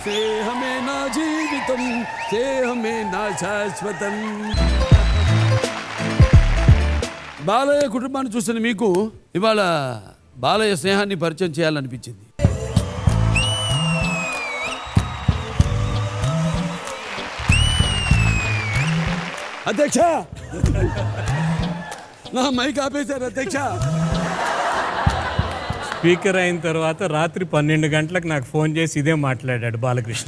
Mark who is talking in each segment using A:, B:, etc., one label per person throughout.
A: స్నేహమే నా జీవితం స్నేహమే నా శాశ్వతం బాలయ్య కుటుంబాన్ని చూసిన మీకు ఇవాళ బాలయ్య స్నేహాన్ని పరిచయం చేయాలనిపించింది అధ్యక్ష నా మైక్ ఆపేశారు అధ్యక్ష
B: స్పీకర్ అయిన తర్వాత రాత్రి పన్నెండు గంటలకు నాకు ఫోన్ చేసి ఇదే మాట్లాడాడు బాలకృష్ణ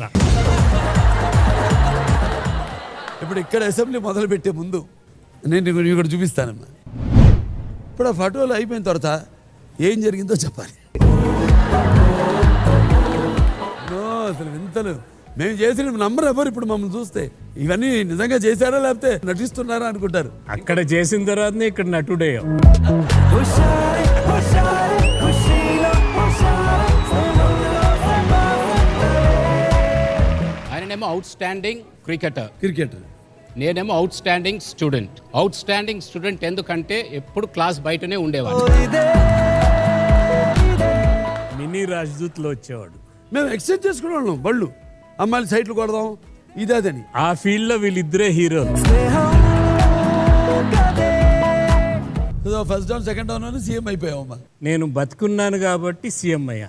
A: ఇప్పుడు ఇక్కడ అసెంబ్లీ మొదలు పెట్టే ముందు నేను నీకు నీకు ఇక్కడ చూపిస్తానమ్మా ఇప్పుడు ఆ ఫోటోలు అయిపోయిన తర్వాత ఏం జరిగిందో చెప్పాలి నో, అసలు వింతలు మేము చేసిన నంబర్ ఎవరు ఇప్పుడు మమ్మల్ని చూస్తే ఇవన్నీ నిజంగా చేశారా లేకపోతే నటిస్తున్నారా అనుకుంటారు
B: అక్కడ చేసిన తర్వాతనే ఇక్కడ నటుడయ్యాం
C: ఆయననేమో అవుట్ స్టాండింగ్ క్రికెటర్
A: క్రికెట్
C: నేనేమో outstanding student outstanding student ఎందుకంటే ఎప్పుడు క్లాస్ బయటనే ఉండేవాడు
B: మినీ రాజ్దూత్లో వచ్చేవాడు
A: మేము ఎక్స్చేంజ్ చేసుకునే వాళ్ళం బళ్ళు అమ్మాయిలు సైట్లు కొడదాం ఇదే అదని
B: ఆ ఫీల్డ్లో వీళ్ళిద్దరే హీరోలు
A: ఫస్ట్ డౌన్ సెకండ్ డౌన్ అని సీఎం అయిపోయావమ్మా
B: నేను బతుకున్నాను కాబట్టి సీఎం అయ్యాను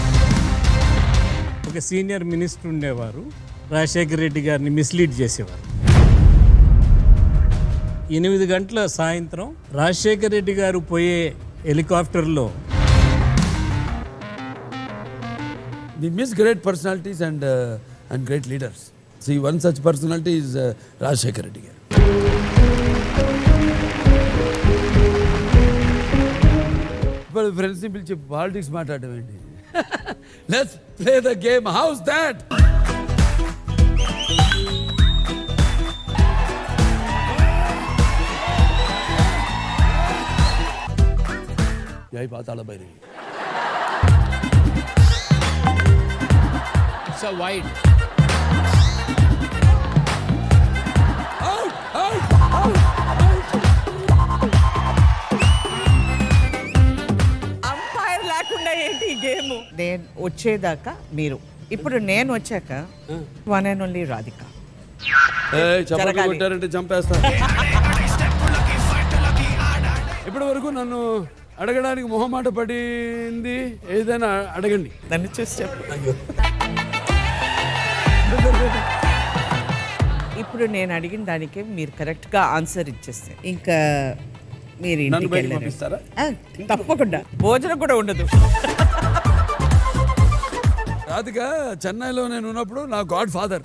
B: ఒక సీనియర్ మినిస్టర్ ఉండేవారు రాజశేఖర రెడ్డి గారిని మిస్లీడ్ చేసేవారు ఎనిమిది గంటల సాయంత్రం రాజశేఖర రెడ్డి గారు పోయే హెలికాప్టర్లో
A: the miss great personalities and and great leaders see one such personality is Rajasekhar Reddy garu ఇప్పుడు ఫ్రెండ్స్ని పిలిచి పాలిటిక్స్ మాట్లాడడం ఏంటి let's play the game how's that Jai Patala Bhairavi
C: it's a wide
A: Out! Out!
D: Umpire లేకుండా ఏంటి ఈ గేమ్ నేను వచ్చేదాకా మీరు ఇప్పుడు నేను వచ్చాక వన్ అండ్ ఓన్లీ రాధిక
A: ఏయ్, చప్పట్లు
D: జరగాలి.
A: కొట్టారంటే చంపేస్తా ఇప్పటి వరకు నన్ను అడగడానికి మొహమాట పడింది ఏదైనా అడగండి
D: నన్ను చూసి చెప్పు ఇప్పుడు నేను అడిగిన దానికే మీరు కరెక్ట్గా ఆన్సర్ ఇచ్చేస్తే ఇంకా మీరు
A: నన్ను
D: ఇంటికి
A: బయటికి
D: వెళ్ళరు.
A: పంపిస్తారా?
D: ఆ, తప్పకుండా భోజనం కూడా ఉండదు
A: రాధిక చెన్నైలో నేను ఉన్నప్పుడు నా గాడ్ ఫాదర్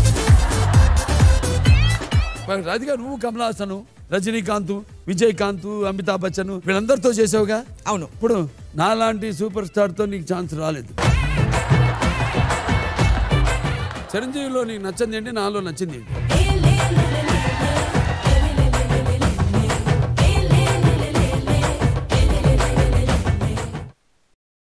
A: రాధిక నువ్వు కమలాసను రజనీకాంత్ విజయకాంత్ అమితాబ్ బచ్చన్ వీళ్ళందరితో చేసావుగా
D: అవును
A: ఇప్పుడు నాలాంటి సూపర్ స్టార్తో నీకు ఛాన్స్ రాలేదు చిరంజీవిలో నీకు నచ్చింది ఏంటి నాలో నచ్చింది ఏంటి